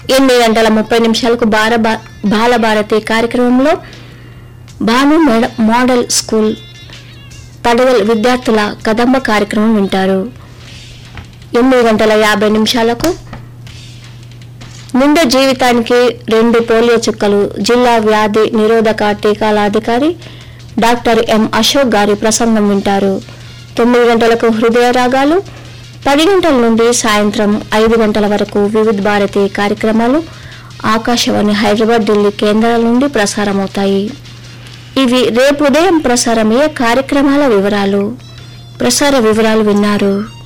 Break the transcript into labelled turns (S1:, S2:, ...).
S1: ఎనిమిది గంటల ముప్పై నిమిషాలకు బాల బాలభారతి కార్యక్రమంలో భాను మేడ- మోడల్ స్కూల్ పడవల్ విద్యార్థుల కదంబ కార్యక్రమం వింటారు ఎనిమిది గంటల యాభై నిమిషాలకు నిండు జీవితానికి రెండు పోలియో చుక్కలు జిల్లా వ్యాధి నిరోధక టీకాల అధికారి డాక్టర్ ఎం అశోక్ గారి ప్రసంగం వింటారు తొమ్మిది గంటలకు హృదయ రాగాలు పది గంటల నుండి సాయంత్రం ఐదు గంటల వరకు వివిధ భారతి కార్యక్రమాలు ఆకాశవాణి హైదరాబాద్ ఢిల్లీ కేంద్రాల నుండి ప్రసారమవుతాయి ఇవి రేపు ఉదయం ప్రసారమయ్యే కార్యక్రమాల వివరాలు ప్రసార వివరాలు విన్నారు